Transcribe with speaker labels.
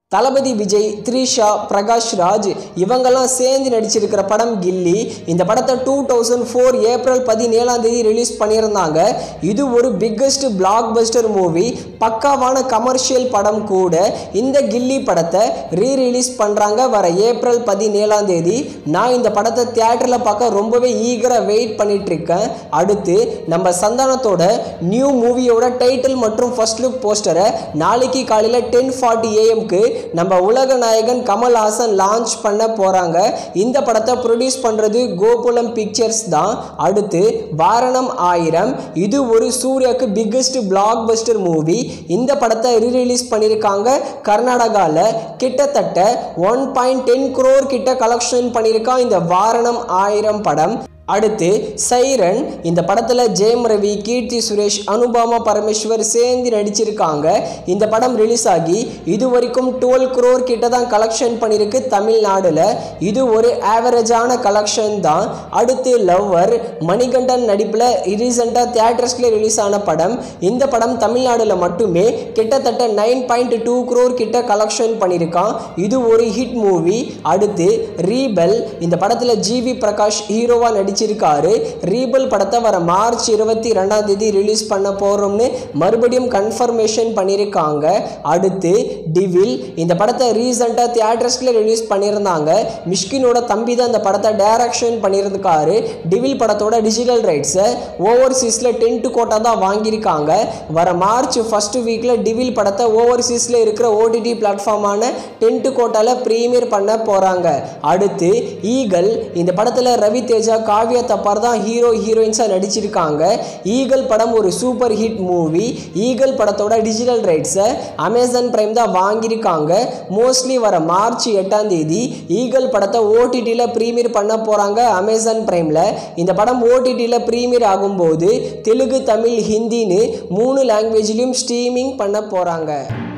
Speaker 1: தளபதி விஜய் த்ரிஷா பிரகாஷ் ராஜ் இவங்கெல்லாம் சேர்ந்து நடிச்சிருக்கிற படம் கில்லி இந்த படத்தை டூ தௌசண்ட் ஃபோர் ஏப்ரல் பதினேழாம் தேதி ரிலீஸ் பண்ணியிருந்தாங்க இது ஒரு பிக்கஸ்ட் பிளாக் பஸ்டர் மூவி பக்காவான கமர்ஷியல் படம் கூட இந்த கில்லி படத்தை ரீ ரிலீஸ் பண்ணுறாங்க வர ஏப்ரல் பதினேழாம் தேதி நான் இந்த படத்தை தியேட்டரில் பார்க்க ரொம்பவே ஈகராக வெயிட் பண்ணிட்டு இருக்கேன் அடுத்து நம்ம சந்தானத்தோட நியூ மூவியோட டைட்டில் மற்றும் ஃபர்ஸ்ட் லுக் போஸ்டரை நாளைக்கு காலையில் டென் ஃபார்ட்டி ஏஎம்க்கு நம்ம உலக நாயகன் கமல்ஹாசன் லான்ச் பண்ண போகிறாங்க இந்த படத்தை ப்ரொடியூஸ் பண்ணுறது கோகுலம் பிக்சர்ஸ் தான் அடுத்து வாரணம் ஆயிரம் இது ஒரு சூர்யாவுக்கு பிக்கஸ்ட் பிளாக் பஸ்டர் மூவி இந்த படத்தை ரீரிலீஸ் பண்ணியிருக்காங்க கர்நாடகாவில் கிட்டத்தட்ட ஒன் பாயிண்ட் டென் குரோர் கிட்ட கலெக்ஷன் பண்ணியிருக்கான் இந்த வாரணம் ஆயிரம் படம் அடுத்து சைரன் இந்த படத்தில் ஜெயம் ரவி கீர்த்தி சுரேஷ் அனுபாமா பரமேஸ்வர் சேர்ந்து நடிச்சிருக்காங்க இந்த படம் ரிலீஸ் ஆகி இது வரைக்கும் டுவெல் குரோர் கிட்ட தான் கலெக்ஷன் பண்ணியிருக்கு தமிழ்நாடுல இது ஒரு ஆவரேஜான கலெக்ஷன் தான் அடுத்து லவ்வர் மணிகண்டன் நடிப்பில் ரீசெண்டாக தியேட்டர்ஸ்ல ரிலீஸ் ஆன படம் இந்த படம் தமிழ்நாடுல மட்டுமே கிட்டத்தட்ட நைன் பாயிண்ட் டூ குரோர் கிட்ட கலெக்ஷன் பண்ணியிருக்கான் இது ஒரு ஹிட் மூவி அடுத்து ரீபல் இந்த படத்தில் ஜிவி பிரகாஷ் ஹீரோவாக நடிச்சிருக்காரு ரீபல் படத்தை வர மார்ச் இருபத்தி ரெண்டாம் தேதி ரிலீஸ் பண்ண போகிறோம்னு மறுபடியும் கன்ஃபர்மேஷன் பண்ணியிருக்காங்க அடுத்து டிவில் இந்த படத்தை ரீசெண்டாக தியேட்டர்ஸில் ரிலீஸ் பண்ணியிருந்தாங்க மிஷ்கினோட தம்பி தான் இந்த படத்தை டைரக்ஷன் பண்ணியிருக்காரு டிவில் படத்தோட டிஜிட்டல் ரைட்ஸை ஓவர்சீஸில் டென்ட் கோட்டா தான் வாங்கியிருக்காங்க வர மார்ச் ஃபர்ஸ்ட் வீக்கில் டிவில் படத்தை ஓவர்சீஸில் இருக்கிற ஓடிடி பிளாட்ஃபார்மான டென்ட் கோட்டாவில் ப்ரீமியர் பண்ண போகிறாங்க அடுத்து ஈகல் இந்த படத்தில் ரவி தேஜா காவ்யா தப்பார் தான் ஹீரோ ஹீரோயின்ஸாக நடிச்சிருக்காங்க ஈகல் படம் ஒரு சூப்பர் ஹிட் மூவி ஈகல் படத்தோட டிஜிட்டல் ரைட்ஸை அமேசான் பிரைம் தான் வாங்கியிருக்காங்க மோஸ்ட்லி வர மார்ச் எட்டாம் தேதி ஈகல் படத்தை ஓடிடியில் ப்ரீமியர் பண்ண போகிறாங்க அமேசான் பிரைமில் இந்த படம் ஓடிடியில் ப்ரீமியர் ஆகும்போது தெலுங்கு தமிழ் ஹிந்தின்னு மூணு லாங்குவேஜ்லையும் ஸ்ட்ரீமிங் பண்ண போகிறாங்க